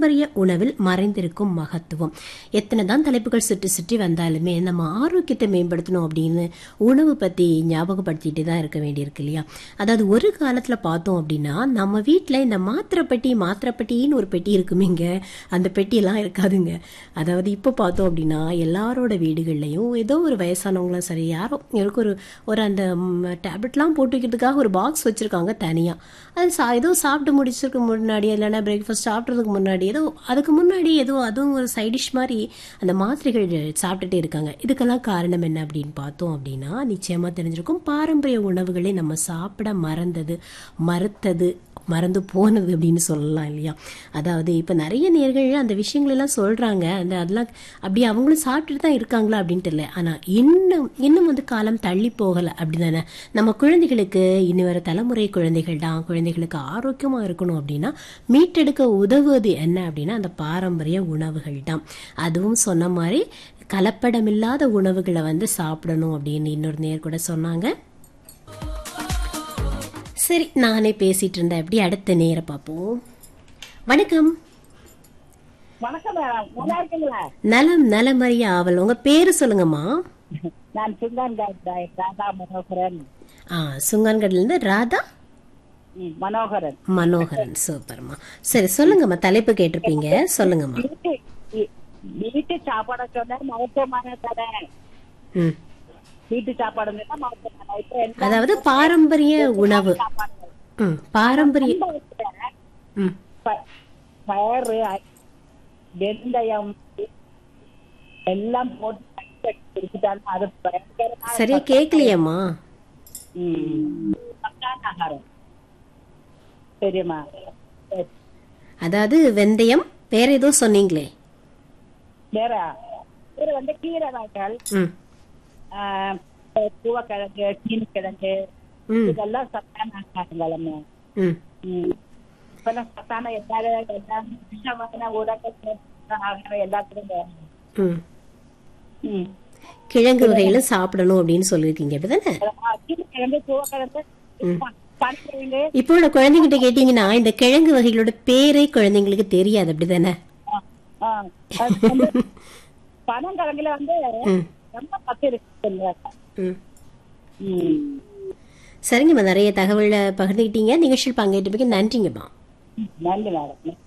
பாரம்பரிய உணவில் மறைந்திருக்கும் மகத்துவம் எத்தனை தான் தலைப்புகள் சுற்றி சுற்றி வந்தாலுமே நம்ம ஆரோக்கியத்தை மேம்படுத்தணும் அப்படின்னு உணவு பத்தி ஞாபகப்படுத்திட்டு தான் இருக்க வேண்டியிருக்கு இல்லையா அதாவது ஒரு காலத்துல பார்த்தோம் அப்படின்னா நம்ம வீட்டில் இந்த மாத்திரை பெட்டி மாத்திரை பெட்டின்னு ஒரு பெட்டி இருக்குமேங்க அந்த பெட்டியெல்லாம் இருக்காதுங்க அதாவது இப்போ பார்த்தோம் அப்படின்னா எல்லாரோட வீடுகள்லையும் ஏதோ ஒரு வயசானவங்களும் சரி யாரோ எனக்கு ஒரு ஒரு அந்த டேப்லெட்லாம் போட்டு வைக்கிறதுக்காக ஒரு பாக்ஸ் வச்சுருக்காங்க தனியாக அது சா ஏதோ சாப்பிட்டு முடிச்சதுக்கு முன்னாடி இல்லைன்னா பிரேக்ஃபாஸ்ட் சாப்பிட்றதுக்கு முன்னாடி ஏதோ அதுக்கு முன்னாடி ஏதோ அதுவும் ஒரு சைடிஷ் மாதிரி அந்த மாத்திரைகள் சாப்பிட்டுட்டே இருக்காங்க இதுக்கெல்லாம் காரணம் என்ன அப்படின்னு பார்த்தோம் அப்படின்னா நிச்சயமாக தெரிஞ்சிருக்கும் பாரம்பரிய உணவுகளை நம்ம சாப்பிட மறந்தது மறுத்தது மறந்து போனது அப்படின்னு சொல்லலாம் இல்லையா அதாவது இப்போ நிறைய நேர்கள் அந்த விஷயங்கள் எல்லாம் சொல்றாங்க அந்த அதெல்லாம் அப்படி அவங்களும் சாப்பிட்டுட்டு தான் இருக்காங்களா அப்படின்ட்டு இல்லை ஆனால் இன்னும் இன்னும் வந்து காலம் தள்ளி போகலை அப்படிதானே நம்ம குழந்தைகளுக்கு இனி வர தலைமுறை குழந்தைகள் தான் குழந்தைகளுக்கு ஆரோக்கியமாக இருக்கணும் அப்படின்னா மீட்டெடுக்க உதவுவது என்ன அப்படின்னா அந்த பாரம்பரிய உணவுகள் தான் அதுவும் சொன்ன மாதிரி கலப்படமில்லாத உணவுகளை வந்து சாப்பிடணும் அப்படின்னு இன்னொரு நேர் கூட சொன்னாங்க சரி நானே பேசிட்டு இருந்தேன் எப்படி அடுத்த நேர பார்ப்போம் வணக்கம் வணக்கம் மேடம் நல்லா இருக்கீங்களா நலம் நலமறிய ஆவல் உங்க பேரு சொல்லுங்கம்மா நான் சுங்கான் ராதா மனோகரன் ஆ சுங்கான்கட்ல இருந்து ராதா ம், மனோகரன் மனோகரன் சூப்பர்மா சரி சொல்லுங்கம்மா தலைப்பு கேட்டிருப்பீங்க சொல்லுங்கம்மா வீட்டு வீ- வீட்டு சாப்பாடை சொன்னா மருத்துவமான தானே ம் வீட்டு சாப்பாடு சொன்னா மருத்துவமான இப்ப எல்லா அதாவது பாரம்பரிய உணவு சாப்பாடு ம் பாரம்பரிய நம்ம வீட்டுல ம் ப- பயறு அ- வெந்தயம் எல்லாம் போட்டு குடிச்சிட்டாலும் அது பயங்கரமான சரியா கேட்கலையம்மா ம், சத்தான ஆகாரம் தெரியுமா சரி. அதாவது வெந்தயம் வேற ஏதோ சொன்னீங்களே வேற வேற வந்து கீரை வகைகள் ம் ஆஹ், பூவக்கிழங்கு சீனிக்கிழங்கு ம் இதெல்லாம் சத்தான ஆகாரங்களுமே ம் ம். இப்பெல்லாம் சத்தான எல்லாரும் எல்லாம் விஷமான உரங்கள் ஆகாரம் எல்லாத்துக்கும் வேணும் ம் ம். கிழங்கு வகைகளும் சாப்பிடணும் அப்படின்னு சொல்லியிருக்கீங்க அப்படிதானே ஆஹ், சீனிக்கிழங்கு பூவக்கிழங்கு பனிக்கிழங்கு இப்போ உள்ள குழந்தைகிட்ட கேட்டீங்கன்னா இந்த கிழங்கு வகைகளோட பேரே குழந்தைங்களுக்கு தெரியாது அப்படிதானே ஆஹ், ஆஹ், அது வந்து பனங்கிழங்குல வந்து ம் ரொம்ப பத்து இருக்கு ம் ம் சரிங்கம்மா நிறைய தகவலை பகிர்ந்துக்கிட்டீங்க நிகழ்ச்சியில் பங்கேற்றதுக்கு நன்றிங்கம்மா நன்றி மேடம்